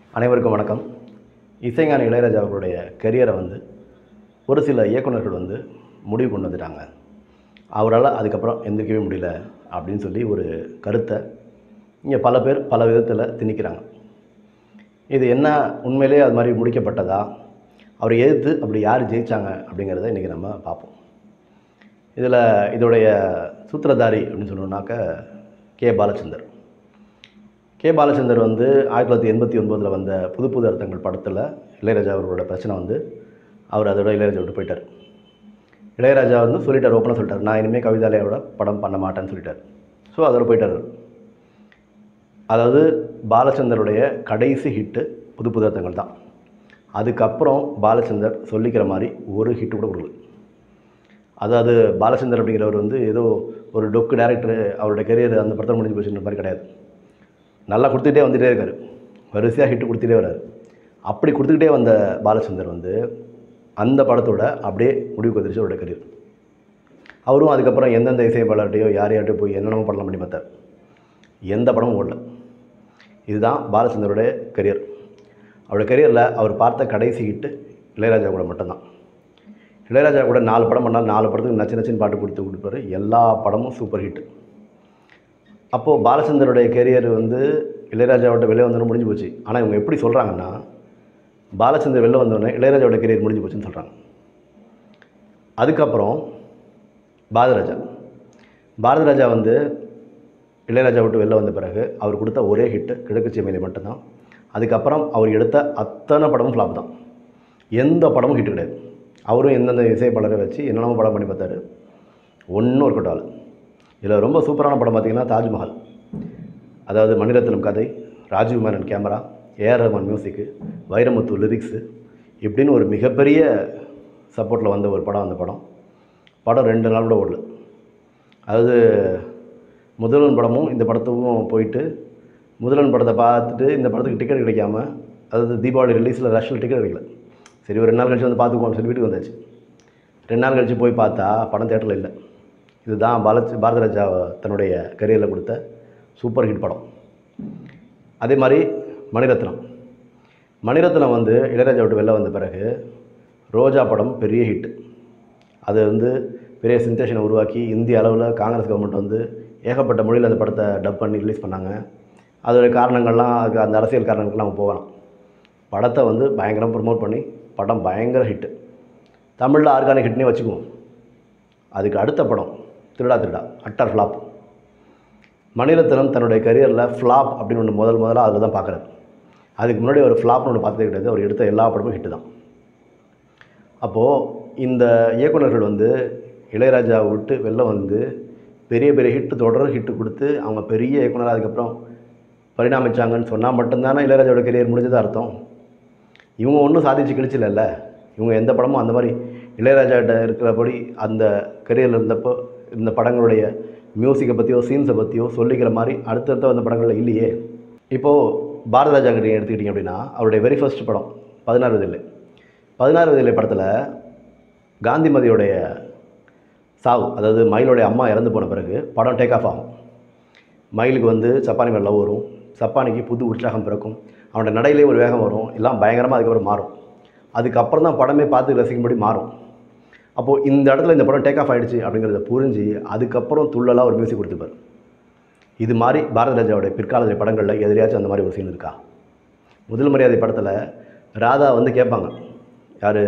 அனைவருக்கும் வணக்கம் இசைஞானி இளையராஜா அவர்களுடைய கெரியரை வந்து ஒரு சில இயக்குனர்கள் வந்து முடிவு கொண்டு வந்துட்டாங்க அவரால் அதுக்கப்புறம் எந்திரிக்கவே முடியல அப்படின்னு சொல்லி ஒரு கருத்தை இங்கே பல பேர் பல விதத்தில் திணிக்கிறாங்க இது என்ன உண்மையிலேயே அது மாதிரி முடிக்கப்பட்டதா அவரை எதிர்த்து அப்படி யார் ஜெயிச்சாங்க அப்படிங்கிறத இன்றைக்கி நம்ம பார்ப்போம் இதில் இதோடைய சூத்திரதாரி அப்படின்னு சொன்னோம்னாக்க கே பாலச்சந்தர் கே பாலச்சந்தர் வந்து ஆயிரத்தி தொள்ளாயிரத்தி எண்பத்தி ஒன்பதில் வந்த புது புது அர்த்தங்கள் படத்தில் இளையராஜா அவர்களோட பிரச்சனை வந்து அவர் அதோட இளையராஜா விட்டு போயிட்டார் இளையராஜா வந்து சொல்லிட்டார் ஓப்பனாக சொல்லிட்டார் நான் இனிமேல் கவிதாலயோட படம் பண்ண மாட்டேன்னு சொல்லிட்டார் ஸோ அதோட போயிட்டார் அவர். அதாவது பாலச்சந்தருடைய கடைசி ஹிட்டு புது புது அர்த்தங்கள் தான் அதுக்கப்புறம் பாலச்சந்தர் சொல்லிக்கிற மாதிரி ஒரு ஹிட்டு கூட கொடுக்கல அதாவது பாலச்சந்தர் அப்படிங்கிறவர் வந்து ஏதோ ஒரு டொக்கு டேரக்டர் அவரோட கெரியர் அந்த படத்தில் முடிஞ்சு போச்சுன்ற மாதிரி கிடையாது நல்லா கொடுத்துக்கிட்டே வந்துகிட்டே இருக்கார் வரிசையாக ஹிட்டு கொடுத்துட்டே வர்றாரு அப்படி கொடுத்துக்கிட்டே வந்த பாலச்சந்தர் வந்து அந்த படத்தோட அப்படியே முடிவுக்கு வந்துருச்சு அவரோட கரியர் அவரும் அதுக்கப்புறம் எந்தெந்த இசையமைப்பாளர்கிட்டையோ யார் யார்கிட்டயோ போய் என்னென்னமோ படம்லாம் பண்ணி பார்த்தார் எந்த படமும் ஓடல இதுதான் பாலச்சந்தரோட கரியர் அவரோட கரியரில் அவர் பார்த்த கடைசி ஹிட்டு இளையராஜா கூட மட்டும்தான் இளையராஜா கூட நாலு படம் பண்ணால் நாலு படத்துக்கு நச்சு நச்சுன்னு பாட்டு கொடுத்து கொடுப்பாரு எல்லா படமும் சூப்பர் ஹிட் அப்போது பாலச்சந்தருடைய கெரியர் வந்து இளையராஜாவோட வெளியே வந்தோன்னு முடிஞ்சு போச்சு ஆனால் இவங்க எப்படி சொல்கிறாங்கன்னா பாலச்சந்தர் வெளில வந்தோடனே இளையராஜாவோட கெரியர் முடிஞ்சு போச்சுன்னு சொல்கிறாங்க அதுக்கப்புறம் பாரதிராஜா பாரதிராஜா வந்து இளையராஜா விட்டு வெளில வந்த பிறகு அவர் கொடுத்த ஒரே ஹிட்டு கிழக்கு சீமையிலே மட்டும்தான் அதுக்கப்புறம் அவர் எடுத்த அத்தனை படமும் ஃப்ளாப் தான் எந்த படமும் ஹிட் கிடையாது அவரும் எந்தெந்த இசைப்பாளரை வச்சு என்னென்னமோ படம் பண்ணி பார்த்தாரு ஒன்றும் இருக்கட்டும் ஆள் இதில் ரொம்ப சூப்பரான படம் பார்த்தீங்கன்னா தாஜ்மஹால் அதாவது மணிரத்னம் கதை Rajiv Menon camera A R Rahman music Vairamuthu lyrics இப்படின்னு ஒரு மிகப்பெரிய சப்போர்ட்டில் வந்த ஒரு படம் அந்த படம் படம் ரெண்டு நாள் கூட ஓடல அதாவது முதல்வன் படமும் இந்த படத்துக்கும் போயிட்டு முதல்வன் படத்தை பார்த்துட்டு இந்த படத்துக்கு டிக்கெட் கிடைக்காம அதாவது தீபாவளி ரிலீஸில் ரஷ்ஷில் டிக்கெட் கிடைக்கல சரி ஒரு ரெண்டு நாள் கழிச்சு வந்து பார்த்துக்குவோம் சொல்லி வீட்டுக்கு வந்தாச்சு ரெண்டு நாள் கழிச்சு போய் பார்த்தா படம் தேட்டரில் இல்லை இதுதான் பாலச் பாரதிராஜா தன்னுடைய கரியரில் கொடுத்த சூப்பர் ஹிட் படம் அதே மாதிரி மணிரத்னம் மணிரத்னம் வந்து இளையராஜா விட்டு வெளில வந்த பிறகு ரோஜா படம் பெரிய ஹிட் அது வந்து பெரிய சென்சேஷனை உருவாக்கி இந்திய அளவில் காங்கிரஸ் கவர்மெண்ட் வந்து ஏகப்பட்ட மொழியில் அந்த படத்தை டப் பண்ணி ரிலீஸ் பண்ணாங்க அதோடைய காரணங்கள்லாம் அதுக்கு அந்த அரசியல் காரணங்களுக்குலாம் நம்ம போகலாம் படத்தை வந்து பயங்கரம் ப்ரமோட் பண்ணி படம் பயங்கர ஹிட்டு தமிழில் ஆர்கானிக் ஹிட்னே வச்சுக்குவோம் அதுக்கு அடுத்த படம் திருடா திருடா அட்டர் ஃப்ளாப் மணிரத்னம் தன்னுடைய கரியரில் ஃப்ளாப் அப்படின்னு ஒன்று முதல் முதல்ல அதில் தான் பார்க்குறாரு அதுக்கு முன்னாடி ஒரு ஃப்ளாப்னு ஒன்று பார்த்ததே கிடையாது அவர் எடுத்த எல்லா படமும் ஹிட்டு தான் அப்போது இந்த இயக்குனர்கள் வந்து இளையராஜாவை விட்டு வெளில வந்து பெரிய பெரிய ஹிட்டு தொடர் ஹிட்டு கொடுத்து அவங்க பெரிய இயக்குனர் அதுக்கப்புறம் பரிணாமிச்சாங்கன்னு சொன்னால் மட்டும்தானே இளையராஜாவோட கெரியர் முடிஞ்சது அர்த்தம் இவங்க ஒன்றும் சாதிச்சு கிழிச்சில்ல இவங்க எந்த படமும் அந்த மாதிரி இளையராஜாட்ட இருக்கிறபடி அந்த கெரியரில் இருந்தப்போ இந்த படங்களுடைய மியூசிக்கை பற்றியோ சீன்ஸை பற்றியோ சொல்லிக்கிற மாதிரி அடுத்தடுத்த வந்த படங்களில் இல்லையே இப்போது பாரதிராஜா கிட்ட எடுத்துக்கிட்டிங்க அப்படின்னா அவருடைய வெரி ஃபர்ஸ்ட் படம் பதினாறு வயதில்லை பதினாறு வயதில்லை படத்தில் காந்திமதியோடைய சாவு அதாவது மயிலோடைய அம்மா இறந்து போன பிறகு படம் டேக் ஆஃப் ஆகும் மயிலுக்கு வந்து சப்பானி மேலே லவ் வரும் சப்பானிக்கு புது உற்சாகம் பிறக்கும் அவனோட நடையிலே ஒரு வேகம் வரும் எல்லாம் பயங்கரமாக அதுக்கப்புறம் மாறும் அதுக்கப்புறம் தான் படமே பார்த்து ரசிக்கும்படி மாறும் அப்போது இந்த இடத்துல இந்த படம் டேக் ஆஃப் ஆகிடுச்சு அப்படிங்கிறத புரிஞ்சு அதுக்கப்புறம் துள்ளலாக ஒரு மியூசிக் கொடுத்துப்பார் இது மாதிரி பாரத ராஜாவுடைய பிற்காலத்திய படங்களில் எதிரியாச்சும் அந்த மாதிரி ஒரு சீன் இருக்கா முதல் மரியாதை படத்தில் ராதா வந்து கேட்பாங்க யார்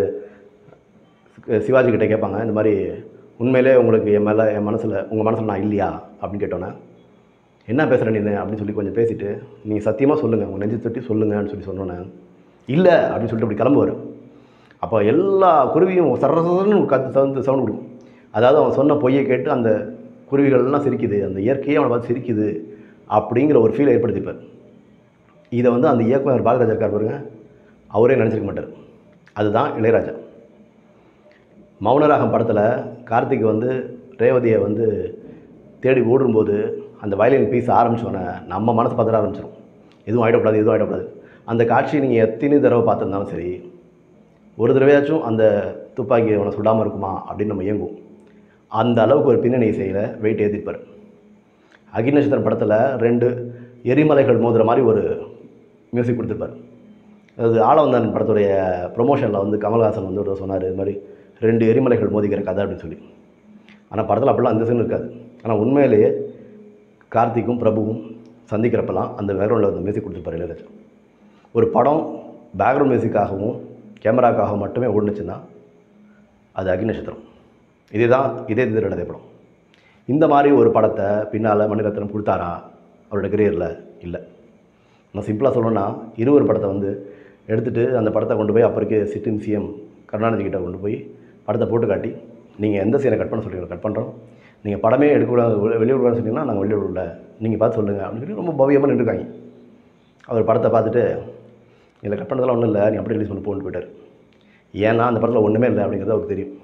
சிவாஜி கிட்டே கேட்பாங்க இந்த மாதிரி உண்மையிலே உங்களுக்கு என் மேலே என் மனசில் உங்கள் மனசில் நான் இல்லையா அப்படின்னு கேட்டோன்னே என்ன பேசுகிற நீ அப்படின்னு சொல்லி கொஞ்சம் பேசிட்டு நீங்கள் சத்தியமாக சொல்லுங்கள் உங்கள் நெஞ்சு தட்டி சொல்லுங்கன்னு சொல்லி சொன்னோன்னே இல்லை அப்படின்னு சொல்லிட்டு அப்படி கிளம்புவார் அப்போ எல்லா குருவியும் சரசரன்னு ஒரு கத்து சவுண்டு சவுண்ட் கொடுக்கும் அதாவது அவன் சொன்ன பொய்யை கேட்டு அந்த குருவிகள்லாம் சிரிக்குது அந்த இயற்கையே அவனை பார்த்து சிரிக்குது அப்படிங்கிற ஒரு ஃபீல் ஏற்படுத்திப்பார் இதை வந்து அந்த இயக்குனர் பாரதிராஜா இருக்கார் பாருங்க அவரே நினச்சிருக்க மாட்டார் அதுதான் இளையராஜா மௌனராகம் படத்தில் கார்த்திக் வந்து ரேவதியை வந்து தேடி ஓடும்போது அந்த வயலின் பீஸ் ஆரம்பிச்சோன்னே நம்ம மனசு பதற ஆரம்பிச்சிடும் எதுவும் ஆகிடக்கூடாது எதுவும் ஆகிடக்கூடாது அந்த காட்சி நீங்கள் எத்தனை தடவை பார்த்துருந்தாலும் சரி ஒரு தடவையாச்சும் அந்த துப்பாக்கி அவனை சுடாமல் இருக்குமா அப்படின்னு நம்ம இயங்குவோம் அந்த அளவுக்கு ஒரு பின்னணி இசையில் வெயிட் ஏற்றிருப்பார் அக்னி நட்சத்திரம் படத்தில் ரெண்டு எரிமலைகள் மோதுற மாதிரி ஒரு மியூசிக் கொடுத்துருப்பார் அது ஆளவந்தான் படத்துடைய ப்ரொமோஷனில் வந்து கமல்ஹாசன் வந்து ஒரு சொன்னார் இது மாதிரி ரெண்டு எரிமலைகள் மோதிக்கிற கதை அப்படின்னு சொல்லி ஆனால் படத்தில் அப்படிலாம் அந்த சீன் இருக்காது ஆனால் உண்மையிலேயே கார்த்திக்கும் பிரபுவும் சந்திக்கிறப்பெல்லாம் அந்த பேக்ரவுண்டில் வந்து மியூசிக் கொடுத்துருப்பாரு இளையராஜா ஒரு படம் பேக்ரவுண்ட் மியூசிக்காகவும் கேமராக்காகவும் மட்டுமே ஓடுனுச்சுன்னா அது அக்னி நட்சத்திரம் இதே தான் இதே திருடதை படம் இந்த மாதிரி ஒரு படத்தை பின்னால் மணிரத்னம் கொடுத்தாரா அவரோட கரியரில் இல்லை நான் சிம்பிளாக சொல்லணும்னா இருவர் படத்தை வந்து எடுத்துகிட்டு அந்த படத்தை கொண்டு போய் அப்போருக்கு சிட்டின் சிஎம் கருணாநிதி கிட்ட கொண்டு போய் படத்தை போட்டு காட்டி நீங்கள் எந்த சீனை கட் பண்ண சொல்கிறீங்க கட் பண்ணுறோம் நீங்கள் படமே எடுக்கக்கூடாது வெளி- வெளியிடக்கூடாதுன்னு சொன்னீங்கன்னா நாங்கள் வெளியிடல நீங்கள் பார்த்து சொல்லுங்கள் அப்படின்னு சொல்லி ரொம்ப பவியமாக நின்றுருக்காங்க அவர் படத்தை பார்த்துட்டு இதில் கட் பண்ணதெல்லாம் ஒன்றும் இல்லை நீ அப்படியே ரிலீஸ் பண்ணி போட்டு போயிட்டார் ஏன்னா அந்த படத்தில் ஒன்றுமே இல்லை அப்படிங்கிறது அவருக்கு தெரியும்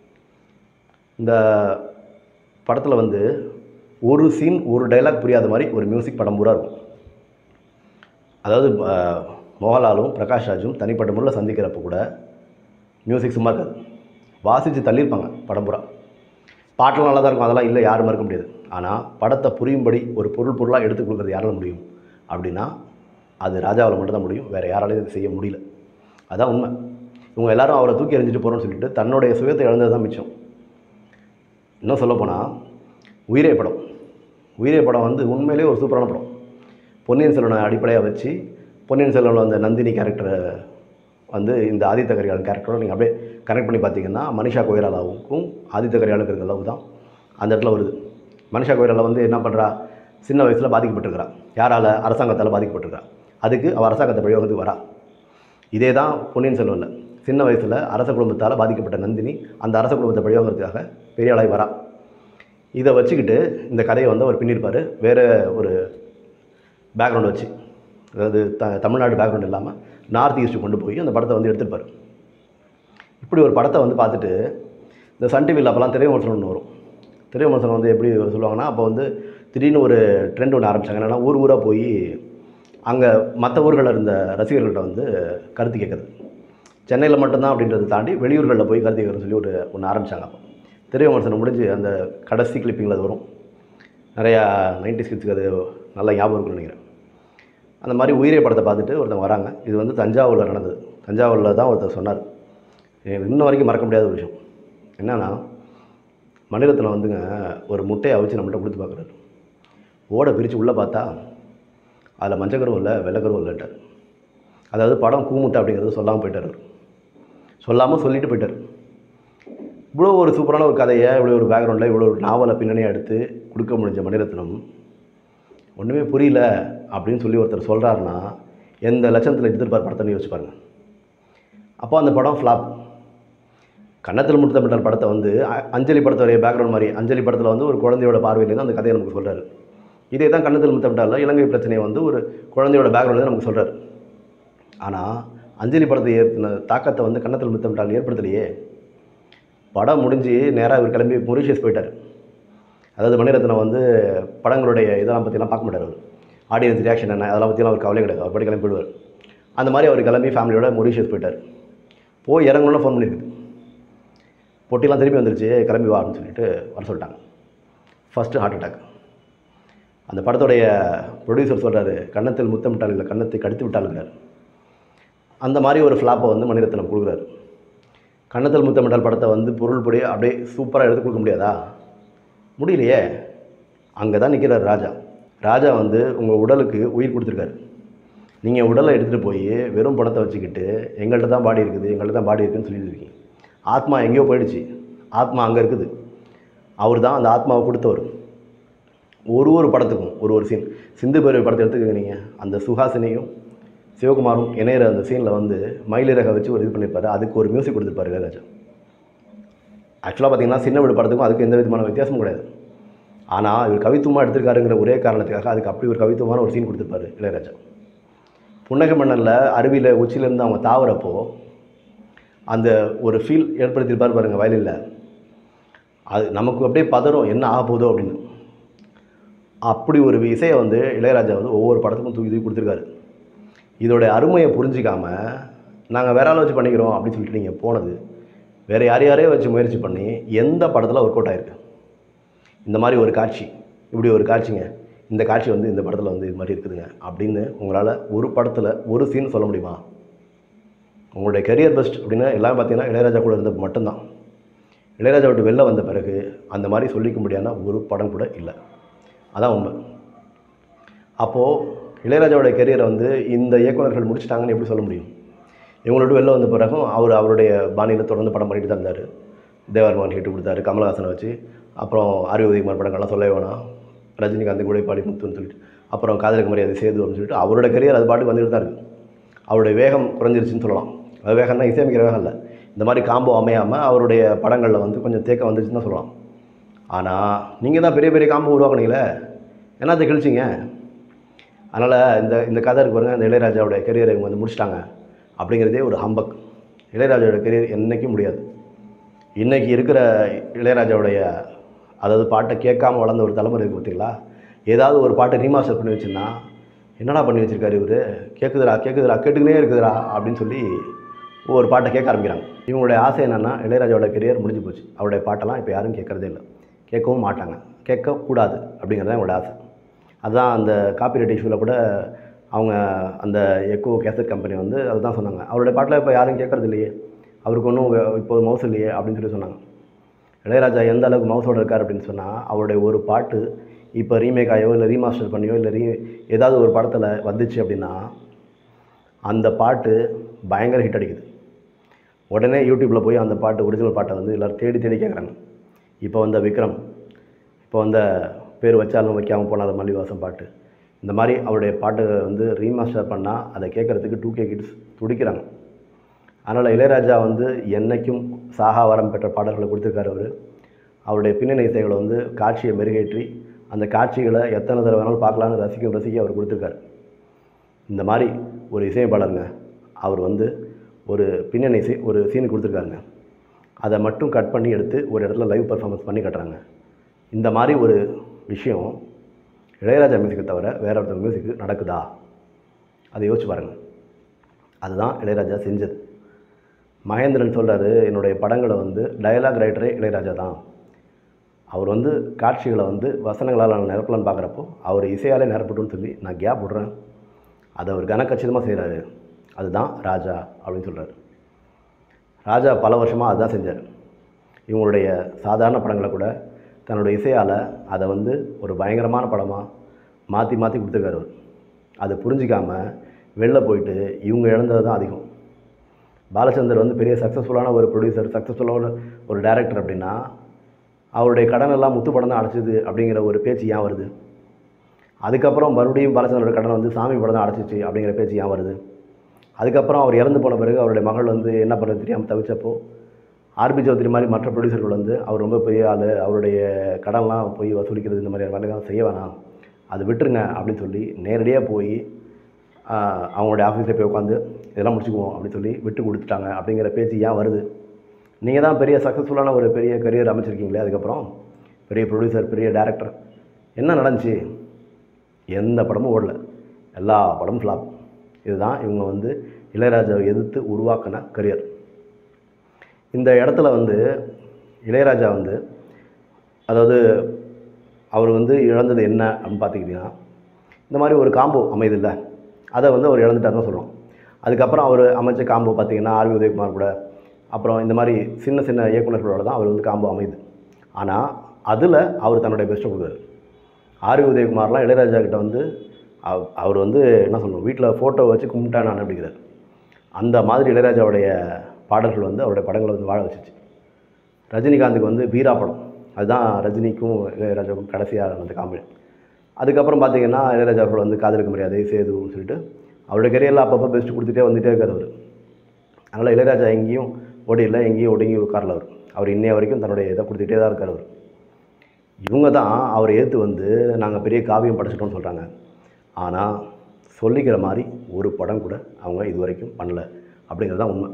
இந்த படத்தில் வந்து ஒரு சீன் ஒரு டைலாக் புரியாத மாதிரி ஒரு மியூசிக் படம் பூரா இருக்கும் அதாவது அஹ், மோகன்லாலும் பிரகாஷ் ராஜும் தனிப்பட்ட முறையில் சந்திக்கிறப்ப கூட மியூசிக் சும்மா இருக்காது வாசித்து தள்ளியிருப்பாங்க படம் பூரா பாட்டெலாம் நல்லா தான் இருக்கும் அதெல்லாம் இல்லை யாரும் மறுக்க முடியாது ஆனால் படத்தை புரியும்படி ஒரு பொருள் பொருளாக எடுத்து கொடுக்குறது யாரால முடியும் அப்படின்னா அது ராஜாவால் மட்டும்தான் முடியும் வேறு யாராலையும் இது செய்ய முடியல அதான் உண்மை இவங்க எல்லாரும் அவரை தூக்கி எறிஞ்சிட்டு போகிறோம்னு சொல்லிட்டு தன்னுடைய சுயத்தை இழந்தது தான் மிச்சம் இன்னும் சொல்லப்போனால் உயிரே படம் உயிரே படம் வந்து உண்மையிலேயே ஒரு சூப்பரான படம் பொன்னியின் செல்வனை அடிப்படையாக வச்சு பொன்னியின் செல்வனில் அந்த நந்தினி கேரக்டரை வந்து இந்த ஆதித்த கரிகாலன் கேரக்டரோட நீங்கள் அப்படியே கனெக்ட் பண்ணி பார்த்தீங்கன்னா மனிஷா கொய்ராலாவுக்கும் ஆதித்த கரிகாலுக்கு இருக்கிற லவ் தான் அந்த இடத்துல வருது மனிஷா கொய்ராலா வந்து என்ன பண்ணுறா சின்ன வயசில் பாதிக்கப்பட்டிருக்கிறா யாரால் அரசாங்கத்தால் பாதிக்கப்பட்டிருக்கிறா அதுக்கு அவள் அரசாங்கத்தை பழி வந்து வரா இதே தான் பொன்னியின் செல்வனில் சின்ன வயசில் அரச குடும்பத்தால் பாதிக்கப்பட்ட நந்தினி அந்த அரச குடும்பத்தை பழிவாங்கிறதுக்காக பெரிய ஆளாய் வரா இதை வச்சுக்கிட்டு இந்த கதையை வந்து அவர் பின்னிருப்பார் வேறு ஒரு பேக்ரவுண்ட் வச்சு அதாவது த தமிழ்நாடு பேக்ரவுண்ட் இல்லாமல் நார்த் ஈஸ்ட் கொண்டு போய் அந்த படத்தை வந்து எடுத்திருப்பார் இப்படி ஒரு படத்தை வந்து பார்த்துட்டு இந்த சன் டிவியில் அப்போல்லாம் திரை விமர்சனம் ஒன்று வரும் திரை விமர்சனம் வந்து எப்படி சொல்லுவாங்கன்னா அப்போ வந்து திடீர்னு ஒரு ட்ரெண்ட் ஒன்று ஆரம்பிச்சாங்க என்னென்னா ஊர் ஊராக போய் அங்கே மற்ற ஊர்களில் இருந்த ரசிகர்கள்ட்ட வந்து கருத்து கேட்குறது சென்னையில் மட்டும்தான் அப்படின்றத தாண்டி வெளியூர்களில் போய் கருத்து கேட்குறதுன்னு சொல்லி ஒரு ஒன்று ஆரம்பித்தாங்க அப்போ திரை விமர்சனம் முடிஞ்சு அந்த கடைசி கிளிப்பிங்கில் அது வரும் நிறையா நைன்டி கிட்ஸுக்கு அது நல்லா ஞாபகம் இருக்குன்னு நினைக்கிறேன் அந்த மாதிரி உயிரே படத்தை பார்த்துட்டு ஒருத்தவங்க வராங்க இது வந்து தஞ்சாவூரில் நடந்தது தஞ்சாவூரில் தான் ஒருத்தர் சொன்னார் எனக்கு இன்ன வரைக்கும் மறக்க முடியாத ஒரு விஷயம் என்னன்னா மணிரத்னம் வந்துங்க ஒரு முட்டையை அவிச்சு நம்மள்ட்ட கொடுத்து பார்க்குறாரு ஓடை பிரித்து உள்ளே பார்த்தா அதில் மஞ்சக்கருவும் இல்லை வெள்ளைக்கருவும் இல்லைட்டார் அதாவது படம் கூமுட்டை அப்படிங்கிறது சொல்லாமல் போயிட்டார் அவர் சொல்லாமல் சொல்லிட்டு போயிட்டார் இவ்வளோ ஒரு சூப்பரான ஒரு கதையை இவ்வளோ ஒரு பேக்ரவுண்டில் இவ்வளோ ஒரு நாவலை பின்னணியை எடுத்து கொடுக்க முடிஞ்ச மணிரத்னம் ஒன்றுமே புரியல அப்படின்னு சொல்லி ஒருத்தர் சொல்கிறாருன்னா எந்த லட்சணத்தில் எடுத்துருப்பார் படத்தை யோசிச்சு பாருங்க அப்போ அந்த படம் ஃப்ளாப் கன்னத்தில் முத்தமிட்டார் படத்தை வந்து அ- அஞ்சலி படத்துடைய பேக்ரவுண்ட் மாதிரி அஞ்சலி படத்தில் வந்து ஒரு குழந்தையோட பார்வையிலேருந்து அந்த கதையை நமக்கு சொல்கிறாரு இதே தான் கன்னத்தில் முத்தமிட்டாரில் இலங்கை பிரச்சனையை வந்து ஒரு குழந்தையோட பேக்ரவுண்ட்லேருந்து நமக்கு சொல்கிறாரு ஆனால் அஞ்சலி படத்தை ஏற்றின தாக்கத்தை வந்து கன்னத்தில் முத்தமிட்டால் ஏற்படுத்தலையே படம் முடிஞ்சு நேராக இவர் கிளம்பி மொரிஷியஸ் போயிட்டார் அதாவது மணிரத்னம் வந்து படங்களுடைய இதெல்லாம் பற்றிலாம் பார்க்க மாட்டார் அவர் ஆடியன்ஸ் ரியாக்ஷன் என்ன அதெல்லாம் பற்றிலாம் அவர் கவலை கிடையாது அவர் படி கிளம்பி போயிடுவார் அந்த மாதிரி அவர் கிளம்பி ஃபேமிலியோட மொரிஷியஸ் போயிட்டார் போய் இறங்கணும்னு ஃபோன் பண்ணியிருக்குது பொட்டிலாம் திரும்பி வந்துருச்சு கிளம்பி வா அப்படின்னு சொல்லிட்டு வர சொல்லிட்டாங்க ஃபஸ்ட்டு ஹார்ட் அட்டாக் அந்த படத்துடைய ப்ரொடியூசர் சொல்கிறாரு கன்னத்தில் முத்தமிட்டால் இல்லை கன்னத்தை கடித்து விட்டாலுங்கிறார் அந்த மாதிரி ஒரு ஃப்ளாப்பை வந்து மணிரத்னம் கொடுக்குறாரு கன்னத்தில் முத்தமிட்டால் படத்தை வந்து பொருள் படி அப்படியே சூப்பராக எடுத்து கொடுக்க முடியாதா முடியலையே அங்கே தான் நிற்கிறார் ராஜா ராஜா வந்து உங்கள் உடலுக்கு உயிர் கொடுத்துருக்காரு நீங்கள் உடலை எடுத்துகிட்டு போய் வெறும் பணத்தை வச்சுக்கிட்டு எங்கள்கிட்ட தான் பாடி இருக்குது எங்கள்கிட்ட தான் பாடி இருக்குன்னு சொல்லிட்டு இருக்கீங்க ஆத்மா எங்கேயோ போயிடுச்சு ஆத்மா அங்கே இருக்குது அவர் தான் அந்த ஆத்மாவை கொடுத்தவர் ஒரு ஒரு படத்துக்கும் ஒரு ஒரு சீன் சிந்து பேரவை படத்தை எடுத்துக்கங்க நீங்கள் அந்த சுஹாசினியும் சிவகுமாரும் இணையிற அந்த சீனில் வந்து மயிலிறக வச்சு ஒரு இது பண்ணியிருப்பாரு அதுக்கு ஒரு மியூசிக் கொடுத்துருப்பாரு இளையராஜா ஆக்சுவலாக பார்த்தீங்கன்னா சின்ன வீடு படத்துக்கும் அதுக்கு எந்த விதமான வித்தியாசமும் கிடையாது ஆனால் இவர் கவித்துவமாக எடுத்திருக்காருங்கிற ஒரே காரணத்துக்காக அதுக்கு அப்படி ஒரு கவித்துவமான ஒரு சீன் கொடுத்துருப்பாரு இளையராஜா புன்னகை மன்னனில் அருவியில் உச்சியிலேருந்து அவங்க தாவறப்போ அந்த ஒரு ஃபீல் ஏற்படுத்தியிருப்பார் பாருங்கள் வயலில் அது நமக்கு அப்படியே பதறும் என்ன ஆக போதோ அப்படின்னு அப்படி ஒரு இசையை வந்து இளையராஜா வந்து ஒவ்வொரு படத்துக்கும் தூக்கி தூக்கி கொடுத்துருக்காரு இதோட அருமையை புரிஞ்சிக்காம நாங்கள் வேற ஆளை வச்சு பண்ணிக்கிறோம் அப்படின்னு சொல்லிட்டு நீங்கள் போனது வேறு யார் யாரையோ வச்சு முயற்சி பண்ணி எந்த படத்தில் ஒர்க் அவுட் ஆயிருக்கு இந்த மாதிரி ஒரு காட்சி இப்படி ஒரு காட்சிங்க இந்த காட்சி வந்து இந்த படத்தில் வந்து இது மாதிரி இருக்குதுங்க அப்படின்னு உங்களால் ஒரு படத்தில் ஒரு சீன் சொல்ல முடியுமா உங்களுடைய கெரியர் பெஸ்ட் அப்படின்னா எல்லாம் பார்த்தீங்கன்னா இளையராஜா கூட இருந்த மட்டும்தான் இளையராஜா விட்டு வெளில வந்த பிறகு அந்த மாதிரி சொல்லிக்க முடியாத ஒரு படம் கூட இல்லை அதான் உண்மை அப்போது இளையராஜாவுடைய கெரியரை வந்து இந்த இயக்குனர்கள் முடிச்சிட்டாங்கன்னு எப்படி சொல்ல முடியும் இவங்களோட வெளில வந்த பிறகும் அவர் அவருடைய பாணியில் தொடர்ந்து படம் பண்ணிட்டு தான் இருந்தார் தேவர்மான் ஹிட்டு கொடுத்தாரு கமலஹாசனை வச்சு அப்புறம் அறிவு உதயகுமார் படங்கள்லாம் சொல்லவே வேணாம் ரஜினிகாந்த் கூட பாடி முத்துன்னு சொல்லிட்டு அப்புறம் காதலுக்கு மரியாதை சேது அப்படின்னு சொல்லிட்டு அவரோட கெரியர் அது பாட்டுக்கு வந்துட்டு தான் இருக்குது அவருடைய வேகம் குறைஞ்சிருச்சுன்னு சொல்லலாம் அது வேகம்னா இசையமைக்கிற வேகம் இல்லை இந்த மாதிரி காம்போ அமையாமல் அவருடைய படங்களில் வந்து கொஞ்சம் தேக்கம் வந்துச்சுன்னு தான் சொல்லலாம் ஆனால் நீங்கள் தான் பெரிய பெரிய காம்போ உருவாக்குனீங்களே என்னத்தை கிழிச்சிங்க அதனால் இந்த இந்த கதை இருக்கு பாருங்க இந்த இளையராஜாவோட கெரியரை இவங்க வந்து முடிச்சிட்டாங்க அப்படிங்கிறதே ஒரு ஹம்பக் இளையராஜாவோட கெரியர் என்றைக்கும் முடியாது இன்றைக்கி இருக்கிற இளையராஜாவுடைய அதாவது பாட்டை கேட்காம வளர்ந்த ஒரு தலைமுறை இருக்குது பார்த்தீங்களா ஏதாவது ஒரு பாட்டை ரீமாஸ்டர் பண்ணி வச்சுருந்தா என்னடா பண்ணி வச்சிருக்காரு இவர் கேட்குதுடா கேட்குதுடா கேட்டுக்கினே இருக்குதுடா அப்படின்னு சொல்லி ஒவ்வொரு பாட்டை கேட்க ஆரம்பிக்கிறாங்க இவங்களுடைய ஆசை என்னென்னா இளையராஜாவோட கெரியர் முடிஞ்சு போச்சு அவருடைய பாட்டெல்லாம் இப்போ யாரும் கேட்குறதே இல்லை கேட்கவும் மாட்டாங்க கேட்கக்கூடாது அப்படிங்கிறது தான் என்னோட ஆசை அதுதான் அந்த காப்பிரைட் இஷ்யூவில் கூட அவங்க அந்த எக்கோ கேசட் கம்பெனி வந்து அதுதான் சொன்னாங்க அவருடைய பாட்டில் இப்போ யாரும் கேட்குறது இல்லையே அவருக்கு ஒன்றும் இப்போ மவுஸ் இல்லையே அப்படின்னு சொல்லி சொன்னாங்க இளையராஜா எந்த அளவுக்கு மவுஸோடு இருக்கார் அப்படின்னு சொன்னால் அவருடைய ஒரு பாட்டு இப்போ ரீமேக் ஆகியோ இல்லை ரீமாஸ்டர் பண்ணியோ இல்லை ரீ ஏதாவது ஒரு படத்தில் வந்துச்சு அப்படின்னா அந்த பாட்டு பயங்கர ஹிட் அடிக்குது உடனே யூடியூப்பில் போய் அந்த பாட்டு ஒரிஜினல் பாட்டை வந்து எல்லோரும் தேடி தேடி கேட்குறாங்க இப்போ வந்த விக்ரம் இப்போ வந்த பேர் வச்சாலும் வைக்காமல் போனாலும் மல்லிவாசம் பாட்டு இந்த மாதிரி அவருடைய பாட்டு வந்து ரீமாஸ்டர் பண்ணால் அதை கேட்குறதுக்கு டூ கே கிட்ஸ் துடிக்கிறாங்க அதனால் இளையராஜா வந்து என்னைக்கும் சாகா வரம் பெற்ற பாடல்களை கொடுத்துருக்காரு அவர் அவருடைய பின்னணி இசைகளை வந்து காட்சியை மெருகேற்றி அந்த காட்சிகளை எத்தனை தடவை வேணாலும் பார்க்கலான்னு ரசிக்க ரசிக்க அவர் கொடுத்துருக்காரு இந்த மாதிரி ஒரு இசையமைப்பாளருங்க அவர் வந்து ஒரு பின்னணி இசை ஒரு சீன் கொடுத்துருக்காருங்க அதை மட்டும் கட் பண்ணி எடுத்து ஒரு இடத்துல லைவ் பர்ஃபார்மன்ஸ் பண்ணி கட்டுறாங்க இந்த மாதிரி ஒரு விஷயம் இளையராஜா மியூசிக்கை தவிர வேற ஒருத்தர் மியூசிக்கு நடக்குதா அதை யோசிச்சு பாருங்கள் அதுதான் இளையராஜா செஞ்சது மகேந்திரன் சொல்கிறாரு என்னுடைய படங்களை வந்து டயலாக் ரைட்டரே இளையராஜா தான் அவர் வந்து காட்சிகளை வந்து வசனங்களால் நான் நிரப்பலான்னு பார்க்குறப்போ அவர் இசையாலே நிரப்பட்டுன்னு சொல்லி நான் கேப் விட்றேன் அதை அவர் கனக்கச்சிதமாக செய்கிறாரு அதுதான் ராஜா அப்படின்னு சொல்கிறாரு ராஜா பல வருஷமாக அதுதான் செஞ்சார் இவங்களுடைய சாதாரண படங்களை கூட தன்னுடைய இசையால் அதை வந்து ஒரு பயங்கரமான படமாக மாற்றி மாற்றி கொடுத்துருக்காரு அவர் அதை புரிஞ்சிக்காம வெளில போயிட்டு இவங்க இழந்தது தான் அதிகம் பாலச்சந்தர் வந்து பெரிய சக்ஸஸ்ஃபுல்லான ஒரு ப்ரொடியூசர் சக்ஸஸ்ஃபுல்லான ஒரு டைரக்டர் அப்படின்னா அவருடைய கடன் எல்லாம் முத்து படம் தான் அடைச்சிது அப்படிங்கிற ஒரு பேச்சு ஏன் வருது அதுக்கப்புறம் மறுபடியும் பாலச்சந்தரோட கடன் வந்து சாமி படம் தான் அடைச்சிச்சு அப்படிங்கிற பேச்சு ஏன் வருது அதுக்கப்புறம் அவர் இறந்து போன பிறகு அவருடைய மகள் வந்து என்ன பண்ணுறது தெரியாமல் தவிச்சப்போ ஆர்பி சௌத்ரி மாதிரி மற்ற ப்ரொடியூசர்கள் வந்து அவர் ரொம்ப பெரிய ஆள் அவருடைய கடன்லாம் போய் வசூலிக்கிறது இந்த மாதிரி வேலைலாம் செய்ய வேணாம் அது விட்டுருங்க அப்படின்னு சொல்லி நேரடியாக போய் ஆஹ், அவங்களுடைய ஆஃபீஸில் போய் உட்காந்து இதெல்லாம் முடிச்சுக்குவோம் அப்படின்னு சொல்லி விட்டு கொடுத்துட்டாங்க அப்படிங்கிற பேச்சு ஏன் வருது நீங்கள் தான் பெரிய சக்ஸஸ்ஃபுல்லான ஒரு பெரிய கரியர் அமைச்சிருக்கீங்களே அதுக்கப்புறம் பெரிய ப்ரொடியூசர் பெரிய டேரக்டர் என்ன நடந்துச்சு எந்த படமும் ஓடல எல்லா படமும் ஃப்ளாப் இதுதான் இவங்க வந்து இளையராஜாவை எதிர்த்து உருவாக்கின கரியர் இந்த இடத்துல வந்து இளையராஜா வந்து அதாவது அவர் வந்து இழந்தது என்ன அப்படின்னு பார்த்துக்கிட்டிங்கன்னா இந்த மாதிரி ஒரு காம்போ அமைதில்ல அதை வந்து அவர் இழந்துட்டாருன்னு சொல்கிறோம் அதுக்கப்புறம் அவர் அமைச்ச காம்போ பார்த்தீங்கன்னா ஆர்வி உதயகுமார் கூட அப்புறம் இந்த மாதிரி சின்ன சின்ன இயக்குனர்களோட தான் அவர் வந்து காம்போ அமையுது ஆனால் அதில் அவர் தன்னுடைய பெஸ்ட்டை கொடுக்குறாரு ஆர்வி உதயகுமார்லாம் இளையராஜா கிட்ட வந்து அவ- அவர் வந்து என்ன சொல்லணும் வீட்டில் ஃபோட்டோ வச்சு கும்பிட்டா நான் அப்படிங்கிறார் அந்த மாதிரி இளையராஜாவுடைய பாடல்கள் வந்து அவருடைய படங்களை வந்து வாழ வச்சுச்சு ரஜினிகாந்துக்கு வந்து வீரா படம் அதுதான் ரஜினிக்கும் இளையராஜாவுக்கும் கடைசியாக நடந்த காமெடி அதுக்கப்புறம் பார்த்தீங்கன்னா இளையராஜா அவர்கள் வந்து காதலுக்கு மரியாதை சேதுன்னு சொல்லிட்டு அவருடைய கரியரில் அப்பப்போ பெஸ்ட் கொடுத்துட்டே வந்துட்டே இருக்கார் அவர் அதனால் இளையராஜா எங்கேயும் ஓடியில் எங்கேயும் ஒடுங்கி உட்காரல அவர் அவர் இன்னைய வரைக்கும் தன்னுடைய இதை கொடுத்துட்டே தான் இருக்கார் அவர் இவங்க தான் அவரை ஏற்று வந்து நாங்கள் பெரிய காவியம் படைச்சிட்டோம்னு சொல்கிறாங்க ஆனால் சொல்லிக்கிற மாதிரி ஒரு படம் கூட அவங்க இது வரைக்கும் பண்ணல அப்படிங்கிறது தான் உண்மை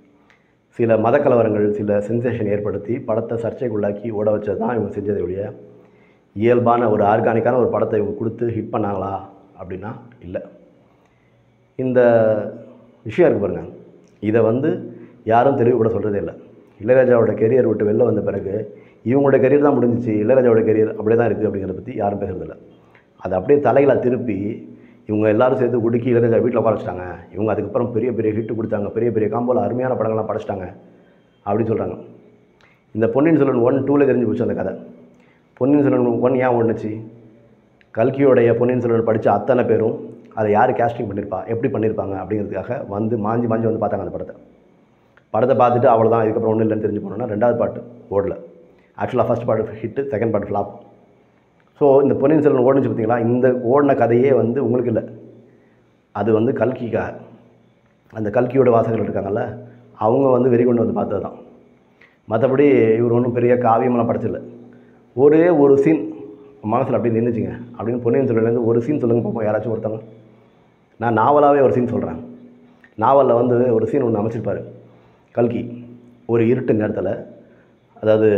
சில மத கலவரங்கள் சில சென்சேஷன் ஏற்படுத்தி படத்தை சர்ச்சைக்குள்ளாக்கி ஓட வச்சது தான் இவங்க செஞ்சதை ஒழிய இயல்பான ஒரு ஆர்கானிக்கான ஒரு படத்தை இவங்க கொடுத்து ஹிட் பண்ணாங்களா அப்படின்னா இல்லை இந்த விஷயம் இருக்கு பாருங்க இதை வந்து யாரும் தெளிவுபட சொல்கிறதே இல்லை இளையராஜாவோட கெரியர் விட்டு வெளில வந்த பிறகு இவங்களோட கெரியர் தான் முடிஞ்சிச்சு இளையராஜாவோட கெரியர் அப்படியே தான் இருக்குது அப்படிங்கிறத பற்றி யாரும் பேசுறதில்ல அதை அப்படியே தலைகளை திருப்பி இவங்க எல்லாரும் சேர்த்து உடுக்கி இளையராஜா வீட்டில் உட்கார வச்சிட்டாங்க இவங்க அதுக்கப்புறம் பெரிய பெரிய ஹிட்டு கொடுத்தாங்க பெரிய பெரிய காம்போல அருமையான படங்கள்லாம் படைச்சிட்டாங்க அப்படின்னு சொல்கிறாங்க இந்த பொன்னியின் செல்வன் ஒன் டூவில் தெரிஞ்சு போச்சு அந்த கதை பொன்னியின் செல்வன் ஒன் ஏன் ஒன்றுச்சு கல்கியோடைய பொன்னியின் செல்வன் படித்த அத்தனை பேரும் அதை யார் கேஸ்டிங் பண்ணியிருப்பா எப்படி பண்ணியிருப்பாங்க அப்படிங்கிறதுக்காக வந்து மாஞ்சி மாஞ்சி வந்து பார்த்தாங்க அந்த படத்தை படத்தை பார்த்துட்டு அவ்வளோதான் இதுக்கப்புறம் ஒன்றும் இல்லைன்னு தெரிஞ்சு போனோன்னா ரெண்டாவது பாட்டு ஓடல ஆக்சுவலாக ஃபஸ்ட் பாட்டு ஹிட்டு செகண்ட் பாட்டு ஃப்ளாப் ஸோ இந்த பொன்னியின் செல்வன் ஓடுச்சு பார்த்தீங்களா இந்த ஓடின கதையே வந்து உங்களுக்கு இல்லை அது வந்து கல்கிக்காக அந்த கல்கியோட வாசகர்கள் இருக்காங்கல்ல அவங்க வந்து வெறி கொண்டு வந்து பார்த்தது தான் மற்றபடி இவர் ஒன்றும் பெரிய காவியமெல்லாம் படைச்சில்ல ஒரே ஒரு சீன் மனசில் அப்படி நின்றுச்சுங்க அப்படின்னு பொன்னியின் செல்வன்லேருந்து ஒரு சீன் சொல்லுங்க பார்ப்போம் யாராச்சும் ஒருத்தவங்க நான் நாவலாகவே ஒரு சீன் சொல்கிறேன் நாவலில் வந்து ஒரு சீன் ஒன்று அமைச்சிருப்பார் கல்கி ஒரு இருட்டு நேரத்தில் அதாவது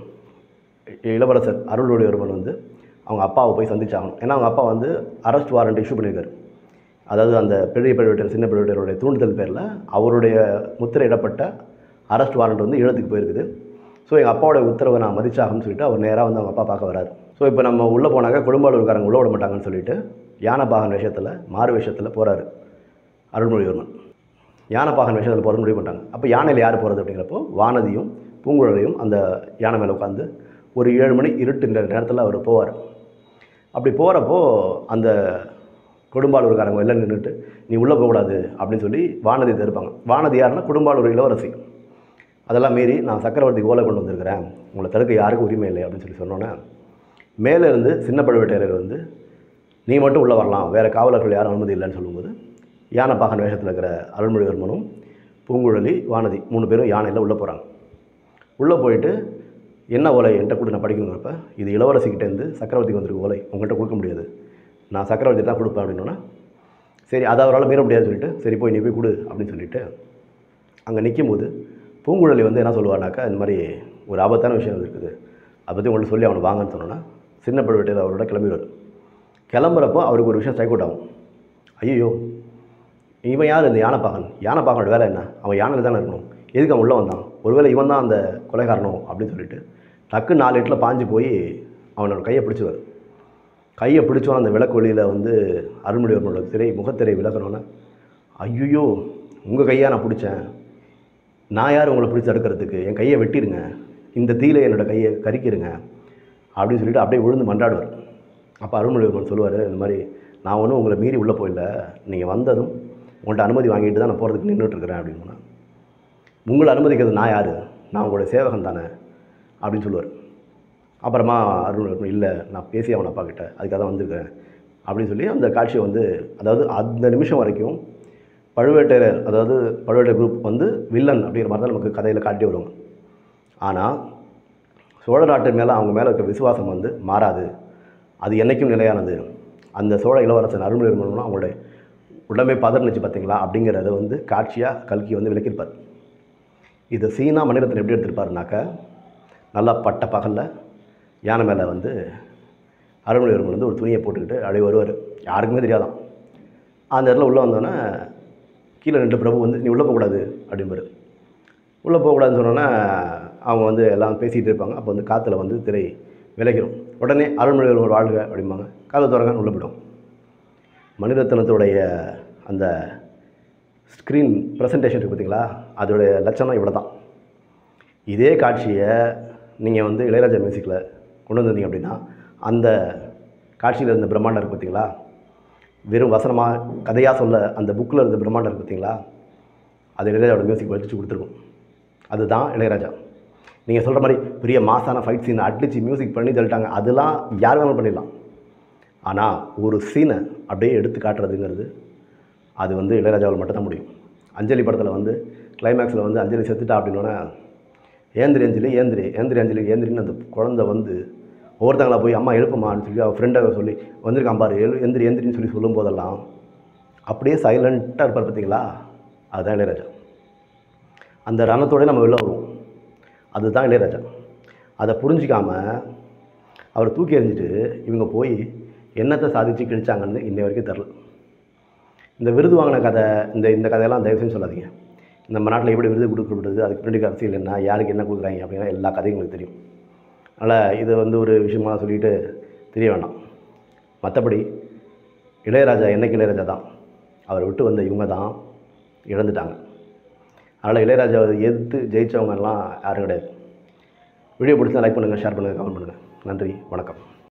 இளவரசர் அருளுடையவர்மன் வந்து அவங்க அப்பாவை போய் சந்திச்சாகணும் ஏன்னா அவங்க அப்பா வந்து அரெஸ்ட் வாரண்ட் இஷ்யூ பண்ணியிருக்காரு அதாவது அந்த பெரிய பழுவேட்டர் சின்ன பழுவேட்டருடைய தூண்டுதல் பேரில் அவருடைய முத்திரையிடப்பட்ட அரெஸ்ட் வாரண்ட் வந்து ஈழத்துக்கு போயிருக்குது ஸோ எங்கள் அப்பாவோட உத்தரவை நான் மதிச்சாகணும்னு சொல்லிட்டு அவர் நேராக வந்து அவங்க அப்பா பார்க்க வராரு ஸோ இப்போ நம்ம உள்ளே போனாக்க குடும்பாளூர்காரங்க உள்ள விட மாட்டாங்கன்னு சொல்லிட்டு யானைப்பாகன் வேஷத்தில் மாறு வேஷத்தில் போகிறாரு அருள்மொழிவர்மன் யானைப்பாகன் வேஷத்தில் போகிறது முடிவு பண்ணிட்டாங்க அப்போ யானையில் யார் போகிறது அப்படிங்கிறப்போ வானதியும் பூங்குழலையும் அந்த யானை மேலே உட்காந்து ஒரு ஏழு மணி இருட்டுன்ற நேரத்தில் அவர் போவார் அப்படி போகிறப்போ அந்த கொடும்பாளூர்காரங்க எல்லாம் நின்றுட்டு நீ உள்ளே போகக்கூடாது அப்படின்னு சொல்லி வானதி தடுப்பாங்க வானதி யாருன்னா குடும்பாளூர் இளவரசி அதெல்லாம் மீறி நான் சக்கரவர்த்தி ஓலை கொண்டு வந்திருக்கிறேன் உங்களை தடுக்க யாருக்கும் உரிமை இல்லை அப்படின்னு சொல்லி சொன்னோன்னே மேலே இருந்து சின்ன பழுவேட்டையர் வந்து நீ மட்டும் உள்ளே வரலாம் வேறு காவலர்கள் யாரும் அனுமதி இல்லைன்னு சொல்லும்போது யானைப்பாகன் வேஷத்தில் இருக்கிற அருள்மொழிவர்மனும் பூங்குழலி வானதி மூணு பேரும் யானையில் உள்ளே போகிறாங்க உள்ளே போயிட்டு என்ன ஓலை என்கிட்ட கூட நான் படிக்கணுங்கிறப்ப இது இளவரசிக்கிட்டேருந்து சக்கரவர்த்திக்கு வந்திருக்கு ஓலை உங்கள்கிட்ட கொடுக்க முடியாது நான் சக்கரவர்த்தி தான் கொடுப்பேன் அப்படின்னோன்னா சரி அதை அவரால் மீற முடியாதுன்னு சொல்லிட்டு சரி போய் நீ போய் கொடு அப்படின்னு சொல்லிட்டு அங்கே நிற்கும்போது பூங்குழலி வந்து என்ன சொல்லுவானாக்கா இந்த மாதிரி ஒரு ஆபத்தான விஷயம் இருக்குது அதை பற்றி உங்கள்ட்ட சொல்லி அவனை வாங்கன்னு சொன்னோன்னா சின்ன பழுவேட்டையர் அவரோட கிளம்பிடுவார் கிளம்புறப்போ அவருக்கு ஒரு விஷயம் ஸ்ட்ரைக் அவுட் ஆகும் ஐயோ இவன் யார் இந்த யானைப்பாகன் யானைப்பாகனோட வேலை என்ன அவன் யானையில் தானே இருக்கணும் எதுக்கு அவன் உள்ளே வந்தான் ஒருவேளை இவன் தான் அந்த கொலைகாரனோ அப்படின்னு சொல்லிட்டு டக்கு நாலு எட்டில் பாஞ்சு போய் அவனோட கையை பிடிச்சுவார் கையை பிடிச்சோம் அந்த விளக்கு ஒளியில் வந்து அருள்மொழிவர்மனோட திரை முகத்திரை விலகணுன்னே ஐயோ உங்கள் கையாக நான் பிடிச்சேன் நான் யார் உங்களை பிடிச்சி தடுக்கிறதுக்கு என் கையை வெட்டிருங்க இந்த தீயில என்னோட கையை கரிக்கிருங்க அப்படின்னு சொல்லிட்டு அப்படியே விழுந்து மன்றாடுவார் அப்போ அருள்மொழிவர்மன் சொல்லுவார் இந்த மாதிரி நான் ஒன்றும் உங்களை மீறி உள்ளே போயில நீங்கள் வந்ததும் உங்கள்கிட்ட அனுமதி வாங்கிட்டு தான் நான் போகிறதுக்கு நின்றுட்டு இருக்கிறேன் அப்படின்னு உங்களை அனுமதிக்கிறது நான் யார் நான் உங்களுடைய சேவகன் தானே அப்படின்னு சொல்லுவார் அப்புறமா அருள் இல்லை நான் பேசி அவன் அப்பா கிட்ட அதுக்காக தான் வந்திருக்கிறேன் அப்படின்னு சொல்லி அந்த காட்சியை வந்து அதாவது அந்த நிமிஷம் வரைக்கும் பழுவேட்டையர் அதாவது பழுவேட்டை குரூப் வந்து வில்லன் அப்படிங்கிற மாதிரி தான் நமக்கு கதையில் காட்டி வருவாங்க ஆனால் சோழ நாட்டு மேலே அவங்க மேலே இருக்க விசுவாசம் வந்து மாறாது அது என்றைக்கும் நிலையானது அந்த சோழ இளவரசன் அருள்மொழிவர்மனும் அவங்களுடைய உடம்பே பதறினுச்சு பார்த்தீங்களா அப்படிங்கிறத வந்து காட்சியாக கல்கி வந்து விளக்கியிருப்பார் இதை சீனா மணிரத்னம் எப்படி எடுத்திருப்பாருனாக்கா நல்லா பட்ட பகலில் யானை மேலே வந்து அருள்மொழிவர்மன் வந்து ஒரு துணியை போட்டுக்கிட்டு அப்படியே வருவார் யாருக்குமே தெரியாதான் அந்த இடத்துல உள்ளே வந்தோன்னே கீழே ரெண்டு பிரபு வந்து நீ உள்ளே போகக்கூடாது அப்படிம்பாரு உள்ளே போகக்கூடாதுன்னு சொன்னோன்னே அவங்க வந்து எல்லாம் பேசிகிட்டு இருப்பாங்க அப்போ வந்து காற்றுல வந்து திரை விலகிடும் உடனே அருள்மொழிவர்மன் வாழ்க அப்படிம்பாங்க காலை திறங்க உள்ளே போய்டும் மணிரத்னத்துடைய அந்த ஸ்க்ரீன் ப்ரெசன்டேஷன் இருக்குது பார்த்தீங்களா அதோடைய லட்சணம் இவ்வளோ தான் இதே காட்சியை நீங்கள் வந்து இளையராஜா மியூசிக்கில் கொண்டு வந்திருந்தீங்க அப்படின்னா அந்த காட்சியில் இருந்த பிரம்மாண்டம் இருக்குது பார்த்தீங்களா வெறும் வசனமாக கதையாக சொல்ல அந்த புக்கில் இருந்த பிரம்மாண்டம் இருக்குது பார்த்தீங்களா அது இளையராஜாவோட மியூசிக் வச்சு கொடுத்துருக்கும் அதுதான் இளையராஜா நீங்கள் சொல்கிற மாதிரி பெரிய மாசான ஃபைட் சீனை அடிச்சு மியூசிக் பண்ணி தள்ளிட்டாங்க அதெல்லாம் யார் வேணாலும் பண்ணிடலாம் ஆனால் ஒரு சீனை அப்படியே எடுத்து காட்டுறதுங்கிறது அது வந்து இளையராஜாவில் மட்டும்தான் முடியும் அஞ்சலி படத்தில் வந்து கிளைமேக்ஸில் வந்து அஞ்சலி செத்துட்டா அப்படின்னோடனே ஏந்திரி அஞ்சலி ஏந்திரி ஏந்திரி அஞ்சலி ஏந்திரின்னு அந்த குழந்தை வந்து ஒவ்வொருத்தங்களா போய் அம்மா எழுப்புமான்னு சொல்லி அவள் ஃப்ரெண்டை சொல்லி வந்திருக்கான் பாரு எழு எந்திரி எந்திரின்னு சொல்லி சொல்லும் போதெல்லாம் அப்படியே சைலண்ட்டாக இருப்பார் பார்த்தீங்களா அதுதான் இளையராஜா அந்த ரணத்தோடய நம்ம வெளில வருவோம் அதுதான் இளையராஜா அதை புரிஞ்சிக்காம அவர் தூக்கி எறிஞ்சிட்டு இவங்க போய் என்னத்தை சாதித்து கிழிச்சாங்கன்னு இன்னை வரைக்கும் தெரில இந்த விருது வாங்கின கதை இந்த இந்த கதையெல்லாம் தயவு செஞ்சு சொல்லாதீங்க நம்ம நாட்டில் எப்படி விருது கொடுக்கப்படுது அதுக்கு பின்னாடி அரசியல் என்ன யாருக்கு என்ன கொடுக்குறாங்க அப்படின்னா எல்லா கதையும் உங்களுக்கு தெரியும் அதனால் இது வந்து ஒரு விஷயமா சொல்லிட்டு தெரிய வேண்டாம் மற்றபடி இளையராஜா என்னைக்கு இளையராஜா தான் அவரை விட்டு வந்த இவங்க தான் இழந்துட்டாங்க அதனால் இளையராஜாவை எதிர்த்து ஜெயித்தவங்கலாம் யாரும் கிடையாது வீடியோ பிடிச்சா லைக் பண்ணுங்கள் ஷேர் பண்ணுங்கள் கமெண்ட் பண்ணுங்கள் நன்றி வணக்கம்